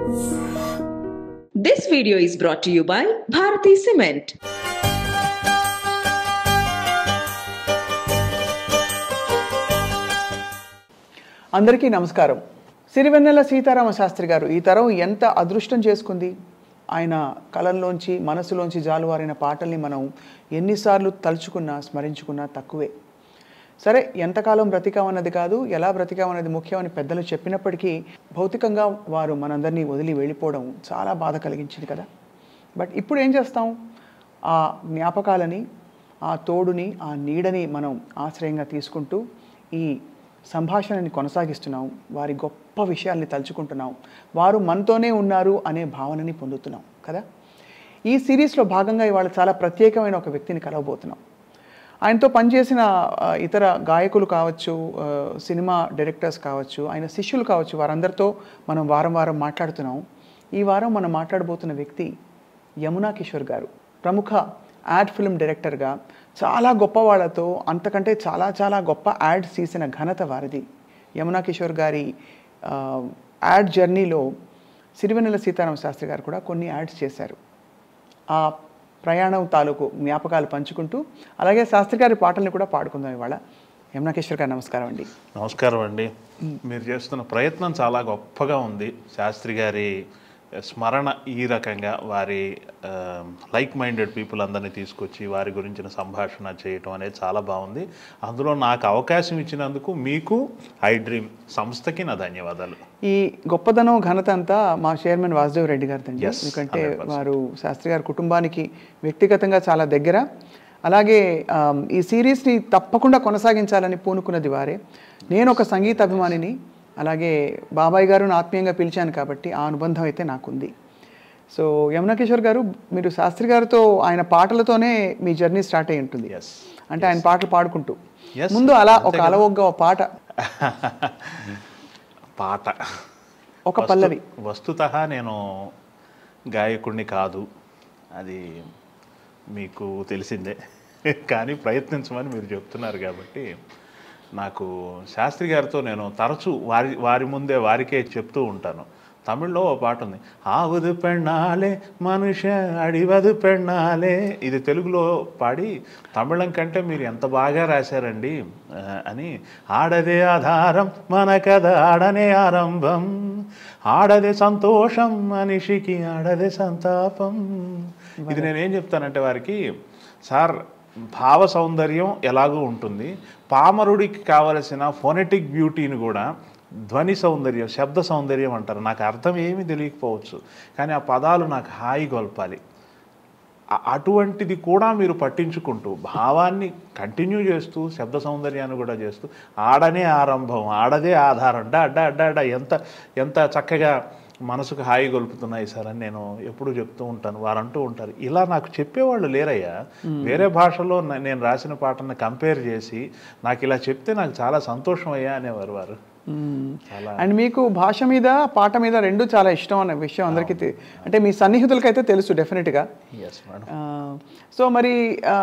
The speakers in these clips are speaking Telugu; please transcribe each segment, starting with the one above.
This video is brought to you by Bharati Cement. అందరికీ నమస్కారం సిరివెన్నెల సీతారామ శాస్త్రి గారు ఈ తరం ఎంత అదృష్టం చేసుకుంది ఆయన కళల్లోంచి మనసులోంచి జాలువారిన పాటల్ని మనం ఎన్నిసార్లు తలుచుకున్నా స్మరించుకున్నా తక్కువే సరే ఎంతకాలం బ్రతికామన్నది కాదు ఎలా బ్రతికామన్నది ముఖ్యమని పెద్దలు చెప్పినప్పటికీ భౌతికంగా వారు మనందరినీ వదిలి వెళ్ళిపోవడం చాలా బాధ కలిగించింది కదా బట్ ఇప్పుడు ఏం చేస్తాం ఆ జ్ఞాపకాలని ఆ తోడుని ఆ నీడని మనం ఆశ్రయంగా తీసుకుంటూ ఈ సంభాషణని కొనసాగిస్తున్నాం వారి గొప్ప విషయాల్ని తలుచుకుంటున్నాం వారు మనతోనే ఉన్నారు అనే భావనని పొందుతున్నాం కదా ఈ సిరీస్లో భాగంగా ఇవాళ చాలా ప్రత్యేకమైన ఒక వ్యక్తిని కలవబోతున్నాం ఆయనతో పనిచేసిన ఆ, ఇతర గాయకులు కావచ్చు ఆ, సినిమా డైరెక్టర్స్ కావచ్చు ఆయన శిష్యులు కావచ్చు వారందరితో మనం వారం వారం మాట్లాడుతున్నాం ఈ వారం మనం మాట్లాడబోతున్న వ్యక్తి యమునా కిషోర్ గారు ప్రముఖ యాడ్ ఫిల్మ్ డైరెక్టర్గా చాలా గొప్ప వాళ్ళతో అంతకంటే చాలా చాలా గొప్ప యాడ్స్ తీసిన ఘనత వారిది యమునా కిషోర్ గారి ఆ, యాడ్ జర్నీలో సిరివెన్నెల సీతారామ శాస్త్రి గారు కూడా కొన్ని యాడ్స్ చేశారు ఆ ప్రయాణం తాలూకు జ్ఞాపకాలు పంచుకుంటూ అలాగే శాస్త్రి గారి పాటల్ని కూడా పాడుకుందాం ఇవాళ యమునా కిషోర్ గారు నమస్కారం అండి నమస్కారం అండి మీరు చేస్తున్న ప్రయత్నం చాలా గొప్పగా ఉంది శాస్త్రి గారి స్మరణ ఈ రకంగా వారి లైక్ మైండెడ్ పీపుల్ అందరినీ తీసుకొచ్చి వారి గురించిన సంభాషణ చేయటం అనేది చాలా బాగుంది అందులో నాకు అవకాశం ఇచ్చినందుకు మీకు ఐ డ్రీమ్ సంస్థకి నా ధన్యవాదాలు ఈ గొప్పదనం ఘనత అంతా మా చైర్మన్ వాసుదేవ్ రెడ్డి గారిదండి Yes, ఎందుకంటే 100%. వారు శాస్త్రి గారి కుటుంబానికి వ్యక్తిగతంగా చాలా దగ్గర అలాగే ఆమ్, ఈ సిరీస్ని తప్పకుండా కొనసాగించాలని పూనుకున్నది వారే నేను ఒక సంగీత అభిమానిని అలాగే బాబాయ్ గారు ఆత్మీయంగా పిలిచాను కాబట్టి ఆ అనుబంధం అయితే నాకుంది సో యమునా కిషోర్ గారు మీరు శాస్త్రి గారితో ఆయన పాటలతోనే మీ జర్నీ స్టార్ట్ అయి ఉంటుంది Yes. అంటే ఆయన పాటలు పాడుకుంటూ Yes, ముందు అలా అంతే ఒక కదా. అలవొగ్గ ఒక పాట పాట ఒక పల్లవి వస్తుత నేను గాయకుడిని కాదు అది మీకు తెలిసిందే కానీ ప్రయత్నించమని మీరు చెప్తున్నారు కాబట్టి నాకు శాస్త్రి గారితో నేను తరచూ వారి వారి ముందే వారికే చెప్తూ ఉంటాను తమిళ్లో ఓ పాట ఉంది ఆవుదు పెണ്ണాలే మనుష అడివదు పెണ്ണాలే ఇది తెలుగులో పాడి తమిళం కంటే మీరు ఎంత బాగా రాశారండి ఆ, అని ఆడదే ఆధారం మన కథ ఆడనే ఆరంభం ఆడదే సంతోషం మనిషికి ఆడదే సంతాపం ఇది నేనేం చెప్తానంటే వారికి సార్ భావ సౌందర్యం ఎలాగో ఉంటుంది పామరుడికి కావలసిన ఫోనెటిక్ బ్యూటీని కూడా ధ్వని సౌందర్యం శబ్ద సౌందర్యం అంటారు నాకు అర్థం ఏమీ తెలియకపోవచ్చు కానీ ఆ పదాలు నాకు హాయి గొల్పాలి అ- అటువంటిది కూడా మీరు పట్టించుకుంటూ భావాన్ని కంటిన్యూ చేస్తూ శబ్ద సౌందర్యాన్ని కూడా చేస్తూ ఆడనే ఆరంభం ఆడదే ఆధారం డా డా డా డా ఎంత ఎంత చక్కగా మనసుకు హాయి గొలుపుతున్నాయి సార్ అని నేను ఎప్పుడూ చెప్తూ ఉంటాను వారు అంటూ ఉంటారు ఇలా నాకు చెప్పేవాళ్ళు లేరయ్యా వేరే భాషలో న- నేను రాసిన పాటను కంపేర్ చేసి నాకు ఇలా చెప్తే నాకు చాలా సంతోషం అయ్యా అనేవారు వారు చాలా అండ్ మీకు భాష మీద పాట మీద రెండు చాలా ఇష్టం అనే విషయం అందరికీ తె- అంటే మీ సన్నిహితులకైతే తెలుసు డెఫినెట్గా ఎస్ మేడం సో మరి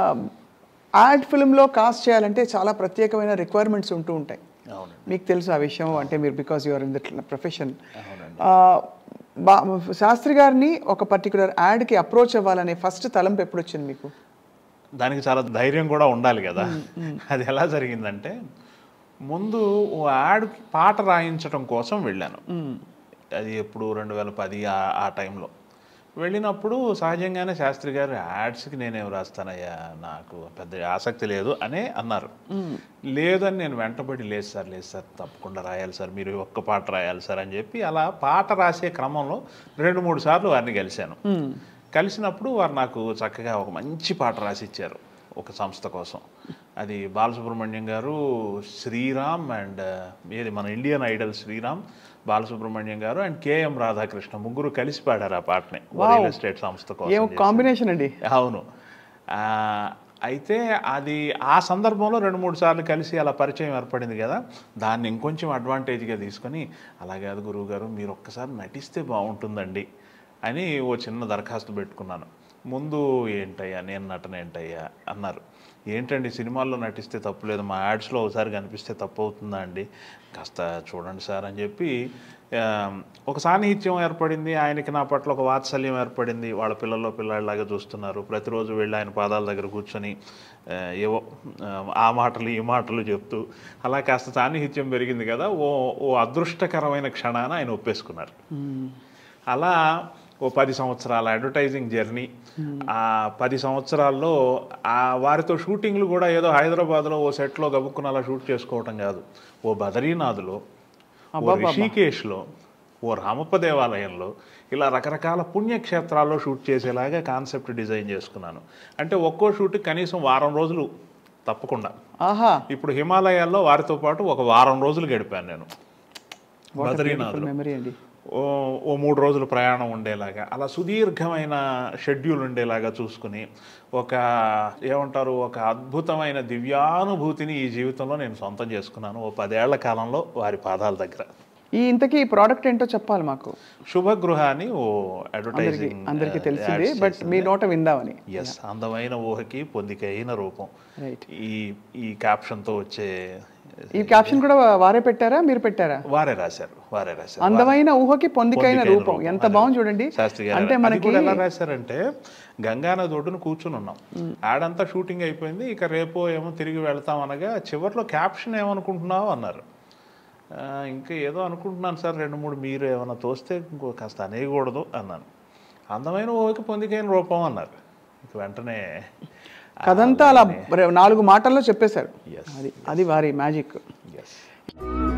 యాడ్ ఫిల్మ్లో కాస్ట్ చేయాలంటే చాలా ప్రత్యేకమైన రిక్వైర్మెంట్స్ ఉంటూ ఉంటాయి అవునండి మీకు తెలుసు ఆ విషయం అంటే మీరు because you are in the profession అవునండి శాస్త్రి గారిని ఒక పర్టికులర్ యాడ్కి అప్రోచ్ అవ్వాలనే ఫస్ట్ తలంపు ఎప్పుడు వచ్చింది మీకు దానికి చాలా ధైర్యం కూడా ఉండాలి కదా అది ఎలా జరిగిందంటే ముందు ఓ యాడ్ పాట రాయించడం కోసం వెళ్ళాను అది ఎప్పుడు రెండు వేల పది ఆ- ఆ టైంలో వెళ్ళినప్పుడు సహజంగానే శాస్త్రి గారు యాడ్స్కి నేనేం రాస్తానయ్యా నాకు పెద్ద ఆసక్తి లేదు అనే అన్నారు లేదని నేను వెంటబడి లేదు సార్ లేదు సార్ తప్పకుండా రాయాలి సార్ మీరు ఒక్క పాట రాయాలి సార్ అని చెప్పి అలా పాట రాసే క్రమంలో రెండు మూడు సార్లు వారిని కలిశాను కలిసినప్పుడు వారు నాకు చక్కగా ఒక మంచి పాట రాసి ఇచ్చారు ఒక సంస్థ కోసం అది బాలసుబ్రహ్మణ్యం గారు శ్రీరామ్ అండ్ ఏది మన ఇండియన్ ఐడల్ శ్రీరామ్ బాలసుబ్రహ్మణ్యం గారు అండ్ కేఎం రాధాకృష్ణ ముగ్గురు కలిసి పాడారు ఆ పాటని రియల్ ఎస్టేట్ సంస్థ కోసం ఏం చేశారు. కాంబినేషన్ అండి అవును ఆ, అయితే అది ఆ సందర్భంలో రెండు మూడు సార్లు కలిసి అలా పరిచయం ఏర్పడింది కదా దాన్ని ఇంకొంచెం అడ్వాంటేజ్గా తీసుకొని అలాగే అది గురువు గారు మీరు ఒక్కసారి నటిస్తే బాగుంటుందండి అని ఓ చిన్న దరఖాస్తు పెట్టుకున్నాను ముందు ఏంటయ్యా నేను నటన ఏంటయ్యా అన్నారు ఏంటండి సినిమాల్లో నటిస్తే తప్పులేదు మా యాడ్స్లో ఒకసారి కనిపిస్తే తప్పు అవుతుందా అండి కాస్త చూడండి సార్ అని చెప్పి ఆ, ఒక సాన్నిహిత్యం ఏర్పడింది ఆయనకి నా పట్ల ఒక వాత్సల్యం ఏర్పడింది వాళ్ళ పిల్లల్లో పిల్లాడిలాగా చూస్తున్నారు ప్రతిరోజు వెళ్ళి ఆయన పాదాల దగ్గర కూర్చొని ఆ, ఏవో ఆ, ఆ మాటలు ఈ మాటలు చెప్తూ అలా కాస్త సాన్నిహిత్యం పెరిగింది కదా ఓ ఓ అదృష్టకరమైన క్షణాన ఆయన ఒప్పేసుకున్నారు అలా ఓ పది సంవత్సరాల అడ్వర్టైజింగ్ జర్నీ ఆ పది సంవత్సరాల్లో ఆ వారితో షూటింగ్లు కూడా ఏదో హైదరాబాద్లో ఓ సెట్లో గబుక్కున అలా షూట్ చేసుకోవటం కాదు ఓ బదరీనాథ్లో ఓ రిషికేష్లో ఓ రామప్ప దేవాలయంలో ఇలా రకరకాల పుణ్యక్షేత్రాల్లో షూట్ చేసేలాగా కాన్సెప్ట్ డిజైన్ చేసుకున్నాను అంటే ఒక్కో షూట్కి కనీసం వారం రోజులు తప్పకుండా ఆహా ఇప్పుడు హిమాలయాల్లో వారితో పాటు ఒక వారం రోజులు గడిపాను నేను బద్రీనాథ్లో మెమరీ అండి ఓ ఓ మూడు రోజులు ప్రయాణం ఉండేలాగా అలా సుదీర్ఘమైన షెడ్యూల్ ఉండేలాగా చూసుకుని ఒక ఏమంటారు ఒక అద్భుతమైన దివ్యానుభూతిని ఈ జీవితంలో నేను సొంతం చేసుకున్నాను ఓ పదేళ్ల కాలంలో వారి పాదాల దగ్గర ఈ ఇంతకీ ఈ ప్రోడక్ట్ ఏంటో చెప్పాలి మాకు శుభగృహ అని ఓ అడ్వర్టైజింగ్ అందరికీ తెలిసింది బట్ మీ నోట విందామని ఎస్ అందమైన ఊహకి పొందికైన రూపం రైట్ ఈ ఈ క్యాప్షన్తో వచ్చే ఈ క్యాప్షన్ కూడా వారే పెట్టారా మీరు పెట్టారా వారే రాశారు వారే రాశారు అందమైన ఊహకి పొందికైన పొందికైన రూపం ఎంత బాగుంది చూడండి శాస్త్రి గారు అంటే అది మనకి కూడా ఎలా రాశారంటే గంగానది ఒడ్డున కూర్చుని ఉన్నాం ఆడంతా షూటింగ్ అయిపోయింది ఇక రేపో ఏమో తిరిగి వెళ్తాం అనగా చివరిలో క్యాప్షన్ ఏమనుకుంటున్నావు అన్నారు "ఆ, ఇంకా ఏదో అనుకుంటున్నాను సార్ రెండు మూడు మీరు ఏమైనా తోస్తే ఇంకో కాస్త అనేయకూడదు అన్నాను అందమైన ఓకి పొందికైన రూపం అన్నారు ఇక వెంటనే కథంతా అలా నాలుగు మాటల్లో చెప్పేశారు Yes, అది అది వారి మ్యాజిక్ ఎస్